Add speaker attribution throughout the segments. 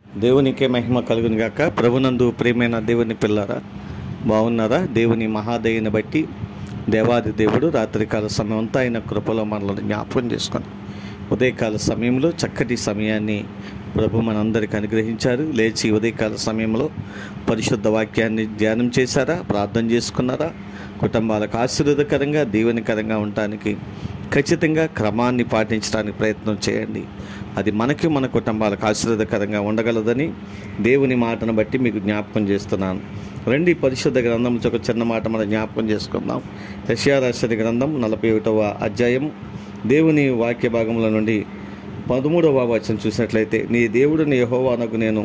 Speaker 1: దేవునికే మహిమ కలుగును గాక ప్రభునందు ప్రియమైన దేవుని పిల్లరా బాగున్నారా దేవుని మహాదయని బట్టి దేవాది దేవుడు రాత్రికాల సమయం అంతా ఆయన కృపలో మనల్ని జ్ఞాపకం చేసుకొని ఉదయకాల సమయంలో చక్కటి సమయాన్ని ప్రభు మనందరికి అనుగ్రహించారు లేచి ఉదయకాల సమయంలో పరిశుద్ధ వాక్యాన్ని ధ్యానం చేశారా ప్రార్థన చేసుకున్నారా కుటుంబాలకు ఆశీర్వాదకరంగా దీవెనకరంగా ఉండటానికి ఖచ్చితంగా క్రమాన్ని పాటించడానికి ప్రయత్నం చేయండి అది మనకి మన కుటుంబాలకు ఆశీర్వాదకరంగా ఉండగలదని దేవుని మాటను బట్టి మీకు జ్ఞాపకం చేస్తున్నాను రండి పరిశుద్ధ గ్రంథం నుంచి ఒక చిన్న మాట మనం జ్ఞాపకం చేసుకుందాం యశారాశని గ్రంథం నలభై ఒకటవ అధ్యాయం దేవుని వాక్య భాగంలో నుండి పదమూడవ వచనం చూసినట్లయితే నీ దేవుడు నీ యెహోవానకు నేను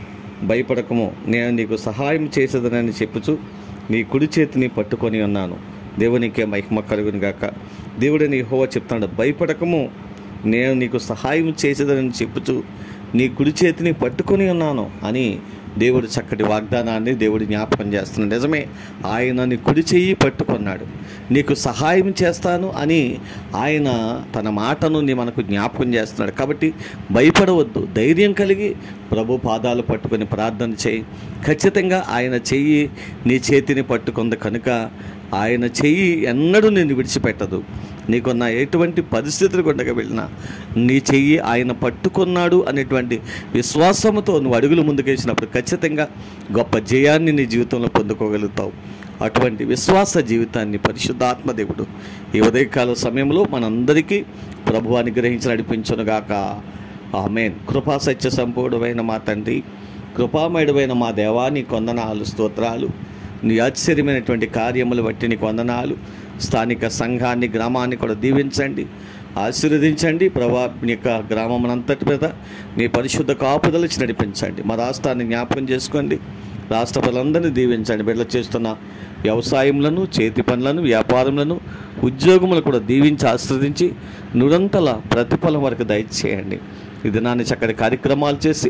Speaker 1: భయపడకము నేను నీకు సహాయం చేసేదనని చెప్పుచు నీ కుడి చేతిని పట్టుకొని ఉన్నాను దేవునికే మహిమ కలుగును గాక దేవుడిని హోవ చెప్తాడు భయపడకము నేను నీకు సహాయం చేసేదని చెప్పుచు నీ కుడి చేతిని పట్టుకొని ఉన్నాను అని దేవుడు చక్కటి వాగ్దానాన్ని దేవుడు జ్ఞాపకం చేస్తున్నాడు నిజమే ఆయన నీ కుడి చెయ్యి పట్టుకున్నాడు నీకు సహాయం చేస్తాను అని ఆయన తన మాటను నీ మనకు జ్ఞాపకం చేస్తున్నాడు కాబట్టి భయపడవద్దు ధైర్యం కలిగి ప్రభు పాదాలు పట్టుకొని ప్రార్థన చేయి ఖచ్చితంగా ఆయన చెయ్యి నీ చేతిని పట్టుకుంది కనుక ఆయన చెయ్యి ఎన్నడూ నేను విడిచిపెట్టదు నీకున్న ఎటువంటి పరిస్థితులు గుండగా వెళ్ళినా నీ చెయ్యి ఆయన పట్టుకున్నాడు అనేటువంటి విశ్వాసంతో నువ్వు అడుగులు ముందుకేసినప్పుడు ఖచ్చితంగా గొప్ప జయాన్ని నీ జీవితంలో పొందుకోగలుగుతావు అటువంటి విశ్వాస జీవితాన్ని పరిశుద్ధాత్మ దేవుడు ఈ ఉదయకాల సమయంలో మనందరికీ ప్రభు అనుగ్రహించి నడిపించునుగాక ఆమెన్ కృపా సత్య సంపూర్ణమైన మా తండ్రి కృపామయుడమైన మా దేవాని కొందనాలు స్తోత్రాలు నీ ఆశ్చర్యమైనటువంటి కార్యములు బట్టి నీకు వందనాలు స్థానిక సంఘాన్ని గ్రామాన్ని కూడా దీవించండి ఆశీర్వదించండి ప్రభా మీ యొక్క గ్రామం అంతటి మీద నీ పరిశుద్ధ కాపుదలచి నడిపించండి మా రాష్ట్రాన్ని జ్ఞాపకం చేసుకోండి రాష్ట్ర ప్రజలందరినీ దీవించండి బిడ్డలు చేస్తున్న వ్యవసాయములను చేతి పనులను వ్యాపారములను ఉద్యోగములు కూడా దీవించి ఆశ్రదించి నురంతల ప్రతిఫలం వరకు దయచేయండి ఈ దినాన్ని చక్కటి కార్యక్రమాలు చేసి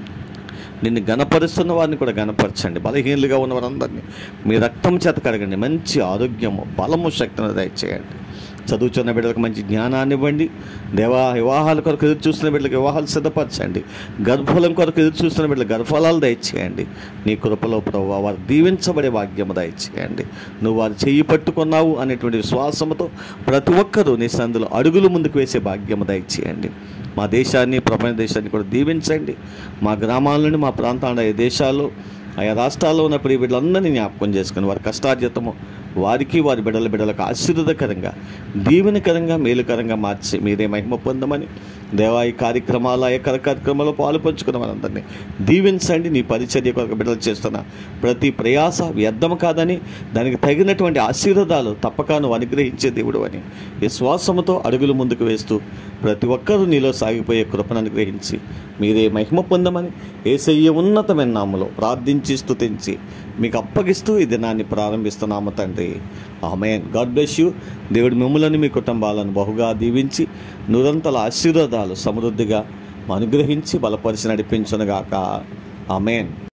Speaker 1: నిన్ను గణపరుస్తున్న వారిని కూడా గణపరచండి బలహీనులుగా ఉన్న వారందరినీ మీ రక్తం చేత కడగండి మంచి ఆరోగ్యము బలము శక్తిని దయచేయండి చదువుతున్న బిడ్డలకు మంచి జ్ఞానాన్ని ఇవ్వండి దేవా వివాహాల కొరకు ఎదురు చూస్తున్న బిడ్డలకు వివాహాలు సిద్ధపరచండి గర్భఫలం కొరకు ఎదురు చూస్తున్న బిడ్డలకు గర్భఫలాలు దయచేయండి నీ కృపలో ప్రభు వారు దీవించబడే భాగ్యము దయచేయండి నువ్వు వారు చెయ్యి పట్టుకున్నావు అనేటువంటి విశ్వాసంతో ప్రతి ఒక్కరూ నీ సందులో అడుగులు ముందుకు వేసే భాగ్యము దయచేయండి మా దేశాన్ని ప్రపంచ దేశాన్ని కూడా దీవించండి మా గ్రామాల నుండి మా ప్రాంతాల ఏ దేశాల్లో ఆయా రాష్ట్రాల్లో ఉన్న ప్రియ బిడ్డలందరినీ జ్ఞాపకం చేసుకుని వారి కష్టార్జితము వారికి వారి బిడ్డల బిడ్డలకు ఆశీర్వదకరంగా దీవెనకరంగా మేలుకరంగా మార్చి మీరే మహిమ పొందమని దేవా ఈ కార్యక్రమాలు ఆ యొక్క కార్యక్రమాల్లో పాలు పంచుకున్న మనందరినీ దీవించండి నీ పరిచర్య కొరకు బిడ్డలు చేస్తున్న ప్రతి ప్రయాస వ్యర్థం కాదని దానికి తగినటువంటి ఆశీర్వాదాలు తప్పక నువ్వు అనుగ్రహించే దేవుడు అని విశ్వాసముతో అడుగులు ముందుకు వేస్తూ ప్రతి ఒక్కరూ నీలో సాగిపోయే కృపను అనుగ్రహించి మీరే మహిమ పొందమని ఏసయ్య ఉన్నతమైన నామలో ప్రార్థించి స్తుతించి మీకు అప్పగిస్తూ ఈ దినాన్ని ప్రారంభిస్తున్నాము తండ్రి ఆమెన్ గాడ్ బ్లెస్ యూ దేవుడు మిమ్మల్ని మీ కుటుంబాలను బహుగా దీవించి నిరంతర ఆశీర్వాదాలు సమృద్ధిగా అనుగ్రహించి బలపరిచి నడిపించునుగాక ఆమెన్